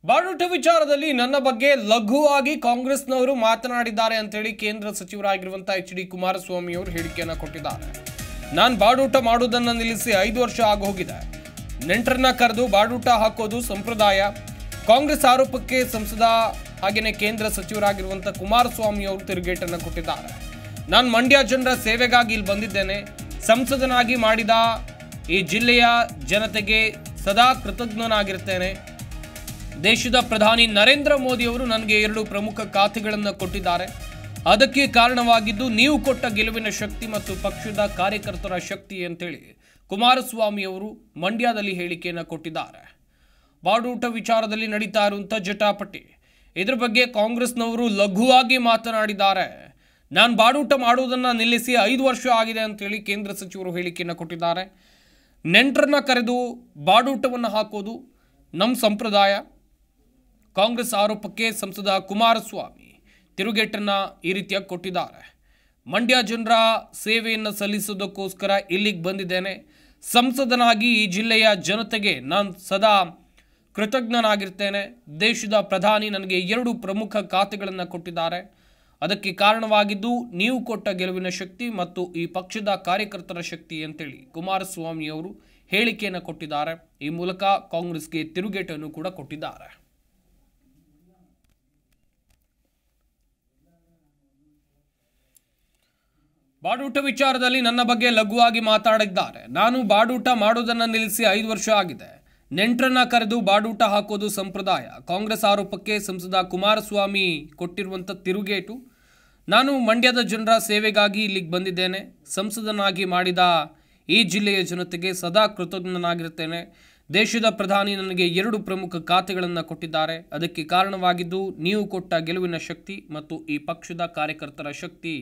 ಬಾಡೂಟ ವಿಚಾರದಲ್ಲಿ ನನ್ನ ಬಗ್ಗೆ ಲಘುವಾಗಿ ಕಾಂಗ್ರೆಸ್ನವರು ಮಾತನಾಡಿದ್ದಾರೆ ಅಂತೇಳಿ ಕೇಂದ್ರ ಸಚಿವರಾಗಿರುವಂತಹ ಎಚ್ ಡಿ ಕುಮಾರಸ್ವಾಮಿ ಅವರು ಹೇಳಿಕೆಯನ್ನ ಕೊಟ್ಟಿದ್ದಾರೆ ನಾನು ಬಾಡೂಟ ಮಾಡುವುದನ್ನು ನಿಲ್ಲಿಸಿ ಐದು ವರ್ಷ ಆಗೋಗಿದೆ ನೆಂಟರನ್ನ ಕರೆದು ಬಾಡೂಟ ಹಾಕೋದು ಸಂಪ್ರದಾಯ ಕಾಂಗ್ರೆಸ್ ಆರೋಪಕ್ಕೆ ಸಂಸದ ಹಾಗೆಯೇ ಕೇಂದ್ರ ಸಚಿವರಾಗಿರುವಂತಹ ಕುಮಾರಸ್ವಾಮಿ ಅವರು ತಿರುಗೇಟನ್ನು ಕೊಟ್ಟಿದ್ದಾರೆ ನಾನು ಮಂಡ್ಯ ಜನರ ಸೇವೆಗಾಗಿ ಇಲ್ಲಿ ಬಂದಿದ್ದೇನೆ ಸಂಸದನಾಗಿ ಮಾಡಿದ ಈ ಜಿಲ್ಲೆಯ ಜನತೆಗೆ ಸದಾ ಕೃತಜ್ಞನಾಗಿರ್ತೇನೆ ದೇಶದ ಪ್ರಧಾನಿ ನರೇಂದ್ರ ಮೋದಿ ಅವರು ನನಗೆ ಎರಡು ಪ್ರಮುಖ ಖಾತೆಗಳನ್ನು ಕೊಟ್ಟಿದ್ದಾರೆ ಅದಕ್ಕೆ ಕಾರಣವಾಗಿದ್ದು ನೀವು ಕೊಟ್ಟ ಗೆಲುವಿನ ಶಕ್ತಿ ಮತ್ತು ಪಕ್ಷದ ಕಾರ್ಯಕರ್ತರ ಶಕ್ತಿ ಅಂತೇಳಿ ಕುಮಾರಸ್ವಾಮಿ ಅವರು ಮಂಡ್ಯದಲ್ಲಿ ಹೇಳಿಕೆಯನ್ನು ಕೊಟ್ಟಿದ್ದಾರೆ ಬಾಡೂಟ ವಿಚಾರದಲ್ಲಿ ನಡೀತಾ ಇರುವಂಥ ಜಟಾಪಟಿ ಇದ್ರ ಬಗ್ಗೆ ಕಾಂಗ್ರೆಸ್ನವರು ಲಘುವಾಗಿ ಮಾತನಾಡಿದ್ದಾರೆ ನಾನು ಬಾಡೂಟ ಮಾಡುವುದನ್ನು ನಿಲ್ಲಿಸಿ ಐದು ವರ್ಷ ಆಗಿದೆ ಅಂತೇಳಿ ಕೇಂದ್ರ ಸಚಿವರು ಹೇಳಿಕೆಯನ್ನು ಕೊಟ್ಟಿದ್ದಾರೆ ನೆಂಟರನ್ನ ಕರೆದು ಬಾಡೂಟವನ್ನು ಹಾಕೋದು ನಮ್ಮ ಸಂಪ್ರದಾಯ ಕಾಂಗ್ರೆಸ್ ಆರೋಪಕ್ಕೆ ಸಂಸದ ಕುಮಾರಸ್ವಾಮಿ ತಿರುಗೇಟನ್ನು ಈ ರೀತಿಯಾಗಿ ಕೊಟ್ಟಿದ್ದಾರೆ ಮಂಡ್ಯ ಜನರ ಸೇವೆಯನ್ನು ಸಲ್ಲಿಸೋದಕ್ಕೋಸ್ಕರ ಇಲ್ಲಿಗೆ ಬಂದಿದ್ದೇನೆ ಸಂಸದನಾಗಿ ಈ ಜಿಲ್ಲೆಯ ಜನತೆಗೆ ನಾನು ಸದಾ ಕೃತಜ್ಞನಾಗಿರ್ತೇನೆ ದೇಶದ ಪ್ರಧಾನಿ ನನಗೆ ಎರಡು ಪ್ರಮುಖ ಖಾತೆಗಳನ್ನು ಕೊಟ್ಟಿದ್ದಾರೆ ಅದಕ್ಕೆ ಕಾರಣವಾಗಿದ್ದು ನೀವು ಕೊಟ್ಟ ಗೆಲುವಿನ ಶಕ್ತಿ ಮತ್ತು ಈ ಪಕ್ಷದ ಕಾರ್ಯಕರ್ತರ ಶಕ್ತಿ ಅಂತೇಳಿ ಕುಮಾರಸ್ವಾಮಿ ಅವರು ಹೇಳಿಕೆಯನ್ನು ಕೊಟ್ಟಿದ್ದಾರೆ ಈ ಮೂಲಕ ಕಾಂಗ್ರೆಸ್ಗೆ ತಿರುಗೇಟನ್ನು ಕೂಡ ಕೊಟ್ಟಿದ್ದಾರೆ ಬಾಡೂಟ ವಿಚಾರದಲ್ಲಿ ನನ್ನ ಬಗ್ಗೆ ಲಘುವಾಗಿ ಮಾತಾಡಿದ್ದಾರೆ ನಾನು ಬಾಡೂಟ ಮಾಡೋದನ್ನು ನಿಲ್ಲಿಸಿ ಐದು ವರ್ಷ ಆಗಿದೆ ನೆಂಟರನ್ನ ಕರೆದು ಬಾಡೂಟ ಹಾಕೋದು ಸಂಪ್ರದಾಯ ಕಾಂಗ್ರೆಸ್ ಆರೋಪಕ್ಕೆ ಸಂಸದ ಕುಮಾರಸ್ವಾಮಿ ಕೊಟ್ಟಿರುವಂಥ ತಿರುಗೇಟು ನಾನು ಮಂಡ್ಯದ ಜನರ ಸೇವೆಗಾಗಿ ಇಲ್ಲಿಗೆ ಬಂದಿದ್ದೇನೆ ಸಂಸದನಾಗಿ ಮಾಡಿದ ಈ ಜಿಲ್ಲೆಯ ಜನತೆಗೆ ಸದಾ ಕೃತಜ್ಞನಾಗಿರ್ತೇನೆ ದೇಶದ ಪ್ರಧಾನಿ ನನಗೆ ಎರಡು ಪ್ರಮುಖ ಖಾತೆಗಳನ್ನು ಕೊಟ್ಟಿದ್ದಾರೆ ಅದಕ್ಕೆ ಕಾರಣವಾಗಿದ್ದು ನೀವು ಕೊಟ್ಟ ಗೆಲುವಿನ ಶಕ್ತಿ ಮತ್ತು ಈ ಪಕ್ಷದ ಕಾರ್ಯಕರ್ತರ ಶಕ್ತಿ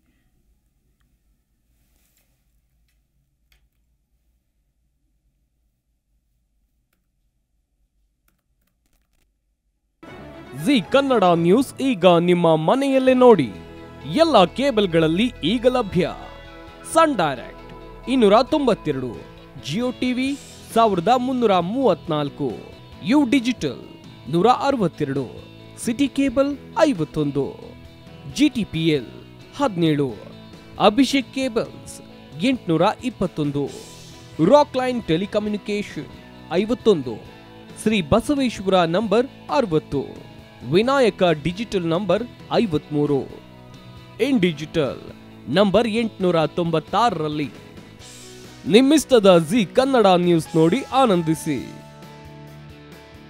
ಜಿ ಕನ್ನಡ ನ್ಯೂಸ್ ಈಗ ನಿಮ್ಮ ಮನೆಯಲ್ಲೇ ನೋಡಿ ಎಲ್ಲ ಕೇಬಲ್ಗಳಲ್ಲಿ ಈಗ ಲಭ್ಯ ಸನ್ ಡೈರೆಕ್ಟ್ ಇನ್ನೂರ ತೊಂಬತ್ತೆರಡು ಜಿಯೋ ಟಿವಿ ಸಾವಿರದ ಮುನ್ನೂರ ಮೂವತ್ನಾಲ್ಕು ಯು ಡಿಜಿಟಲ್ ನೂರ ಅರವತ್ತೆರಡು ಸಿಟಿ ಕೇಬಲ್ ಐವತ್ತೊಂದು ಜಿ ಟಿ ಪಿ ಎಲ್ ಹದಿನೇಳು ಅಭಿಷೇಕ್ ಕೇಬಲ್ಸ್ ಎಂಟುನೂರ ಇಪ್ಪತ್ತೊಂದು ರಾಕ್ ಲೈನ್ ಟೆಲಿಕಮ್ಯುನಿಕೇಶನ್ ಐವತ್ತೊಂದು ಶ್ರೀ ಬಸವೇಶ್ವರ ನಂಬರ್ ಅರವತ್ತು ವಿನಾಯಕ ಡಿಜಿಟಲ್ ನಂಬರ್ ಐವತ್ಮೂರು ಇನ್ ಡಿಜಿಟಲ್ ನಂಬರ್ ಎಂಟುನೂರ ತೊಂಬತ್ತಾರರಲ್ಲಿ ನಿಮ್ಮಿಸ್ತದ ಜಿ ಕನ್ನಡ ನ್ಯೂಸ್ ನೋಡಿ ಆನಂದಿಸಿ